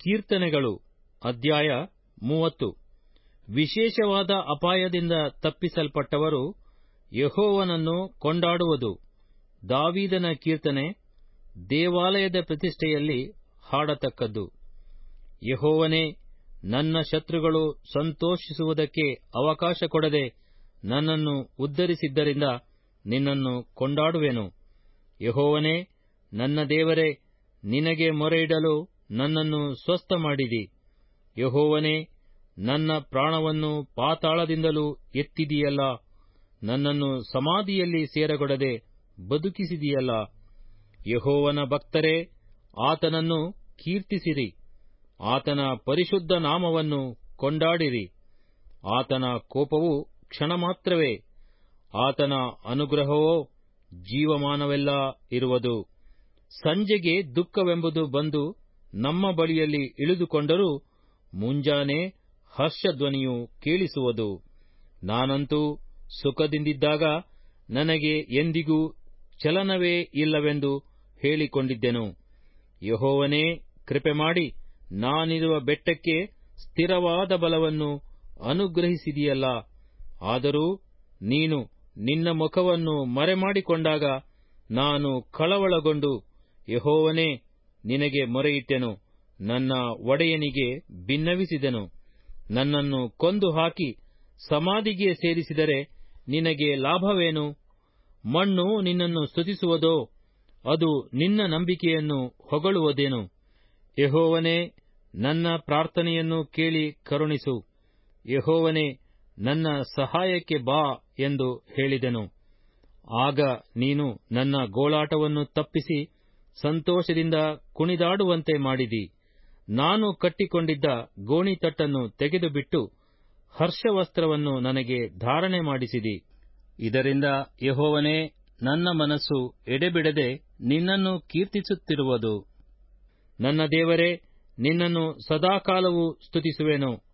ಕೀರ್ತನೆಗಳು ಅಧ್ಯಾಯ ಮೂವತ್ತು ವಿಶೇಷವಾದ ಅಪಾಯದಿಂದ ತಪ್ಪಿಸಲ್ಪಟ್ಟವರು ಯಹೋವನನ್ನು ಕೊಂಡಾಡುವುದು ದಾವೀದನ ಕೀರ್ತನೆ ದೇವಾಲಯದ ಪ್ರತಿಷ್ಠೆಯಲ್ಲಿ ಹಾಡತಕ್ಕದ್ದು ಯಹೋವನೇ ನನ್ನ ಶತ್ರುಗಳು ಸಂತೋಷಿಸುವುದಕ್ಕೆ ಅವಕಾಶ ಕೊಡದೆ ನನ್ನನ್ನು ಉದ್ಧರಿಸಿದ್ದರಿಂದ ನಿನ್ನನ್ನು ಕೊಂಡಾಡುವೆನು ಯಹೋವನೇ ನನ್ನ ದೇವರೇ ನಿನಗೆ ಮೊರೆಯಿಡಲು ನನ್ನನ್ನು ಸ್ವಸ್ಥ ಮಾಡಿದಿ ಯಹೋವನೇ ನನ್ನ ಪ್ರಾಣವನ್ನು ಪಾತಾಳದಿಂದಲೂ ಎತ್ತಿದಿಯಲ್ಲ ನನ್ನನ್ನು ಸಮಾಧಿಯಲ್ಲಿ ಸೇರಗೊಡದೆ ಬದುಕಿಸಿದಿಯಲ್ಲ ಯಹೋವನ ಭಕ್ತರೇ ಆತನನ್ನು ಕೀರ್ತಿಸಿರಿ ಆತನ ಪರಿಶುದ್ಧ ನಾಮವನ್ನು ಕೊಂಡಾಡಿರಿ ಆತನ ಕೋಪವು ಕ್ಷಣ ಮಾತ್ರವೇ ಆತನ ಅನುಗ್ರಹವೋ ಜೀವಮಾನವೆಲ್ಲ ಇರುವುದು ಸಂಜೆಗೆ ದುಃಖವೆಂಬುದು ಬಂದು ನಮ್ಮ ಬಳಿಯಲ್ಲಿ ಇಳಿದುಕೊಂಡರೂ ಮುಂಜಾನೆ ಹರ್ಷಧ್ವನಿಯು ಕೇಳಿಸುವುದು ನಾನಂತೂ ಸುಖದಿಂದಿದ್ದಾಗ ನನಗೆ ಎಂದಿಗೂ ಚಲನವೇ ಇಲ್ಲವೆಂದು ಹೇಳಿಕೊಂಡಿದ್ದೆನು ಯಹೋವನೇ ಕೃಪೆ ಮಾಡಿ ನಾನಿರುವ ಬೆಟ್ಟಕ್ಕೆ ಸ್ಥಿರವಾದ ಬಲವನ್ನು ಅನುಗ್ರಹಿಸಿದಿಯಲ್ಲ ಆದರೂ ನೀನು ನಿನ್ನ ಮುಖವನ್ನು ಮರೆಮಾಡಿಕೊಂಡಾಗ ನಾನು ಕಳವಳಗೊಂಡು ಯಹೋವನೇ ನಿನಗೆ ಮೊರೆಯಿಟ್ಟೆನು ನನ್ನ ಒಡೆಯನಿಗೆ ಭಿನ್ನವಿಸಿದೆನು ನನ್ನನ್ನು ಕೊಂದು ಹಾಕಿ ಸಮಾಧಿಗೆ ಸೇರಿಸಿದರೆ ನಿನಗೆ ಲಾಭವೇನು ಮಣ್ಣು ನಿನ್ನನ್ನು ಸ್ತುತಿಸುವುದೋ ಅದು ನಿನ್ನ ನಂಬಿಕೆಯನ್ನು ಹೊಗಳುವುದೇನು ಯಹೋವನೇ ನನ್ನ ಪ್ರಾರ್ಥನೆಯನ್ನು ಕೇಳಿ ಕರುಣಿಸು ಯಹೋವನೇ ನನ್ನ ಸಹಾಯಕ್ಕೆ ಬಾ ಎಂದು ಹೇಳಿದೆನು ಆಗ ನೀನು ನನ್ನ ಗೋಳಾಟವನ್ನು ತಪ್ಪಿಸಿ ಸಂತೋಷದಿಂದ ಕುಣಿದಾಡುವಂತೆ ಮಾಡಿದಿ ನಾನು ಕಟ್ಟಿಕೊಂಡಿದ್ದ ಗೋಣಿತಟ್ಟನ್ನು ತೆಗೆದುಬಿಟ್ಟು ಹರ್ಷವಸ್ತ್ರವನ್ನು ನನಗೆ ಧಾರಣೆ ಮಾಡಿಸಿದಿ ಇದರಿಂದ ಯಹೋವನೇ ನನ್ನ ಮನಸ್ಸು ಎಡೆಬಿಡದೆ ನಿನ್ನನ್ನು ಕೀರ್ತಿಸುತ್ತಿರುವುದು ನನ್ನ ದೇವರೇ ನಿನ್ನನ್ನು ಸದಾಕಾಲವೂ ಸ್ತುತಿಸುವೆನು